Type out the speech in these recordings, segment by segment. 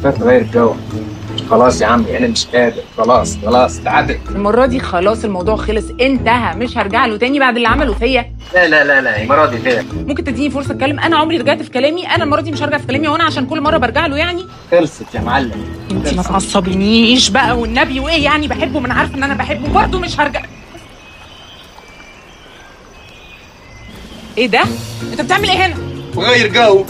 فات تغير الجو خلاص يا عمي انا مش قادر خلاص خلاص تعادل المره دي خلاص الموضوع خلص انتهى مش هرجع له تاني بعد اللي عمله فيا لا لا لا لا المره دي كده ممكن تديني فرصه اتكلم انا عمري رجعت في كلامي انا المره دي مش هرجع في كلامي وانا عشان كل مره برجع له يعني خلصت يا معلم انت ما تعصبينيش بقى والنبي وايه يعني بحبه من عارفه ان انا بحبه برضه مش هرجع ايه ده انت بتعمل ايه هنا وغير جو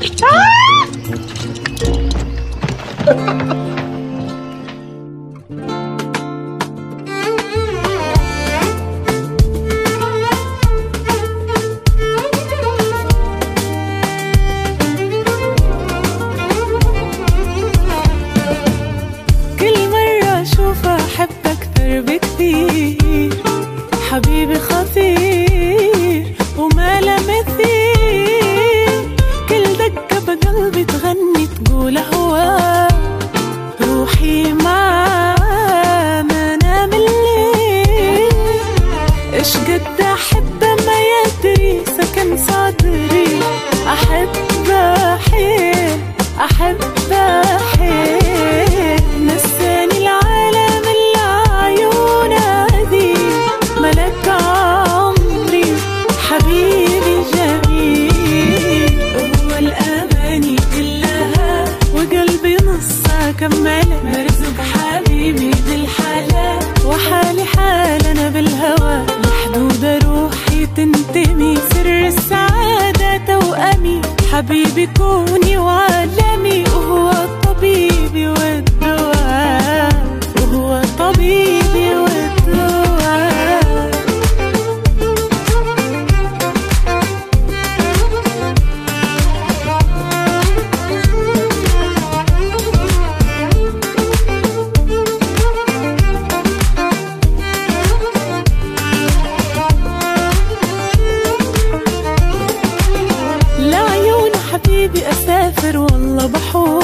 كل مرة أشوف أحب أكثر بكثير حبيبي خطير وما له مثيل كل دقة بقلبي تغني تقول هوا روحي معاه ما نام الليل إيش قد أحبه ما يدري سكن صدري أحبه حيل أحبه حيل نساني العالم اللي عيونه ذي ملك عمري حبيبي جميل هو الأماني كلها وقلبي نصها كمله مرزق حبيبي بالحلال وحالي حال أنا بالهوى محدودة روحي تنتمي سر السعادة توأمي حبيبي كوني وعالمي وهو طبيبي والدواء وهو طبيبي والدواء لعيون حبيبي أسافر والله بحور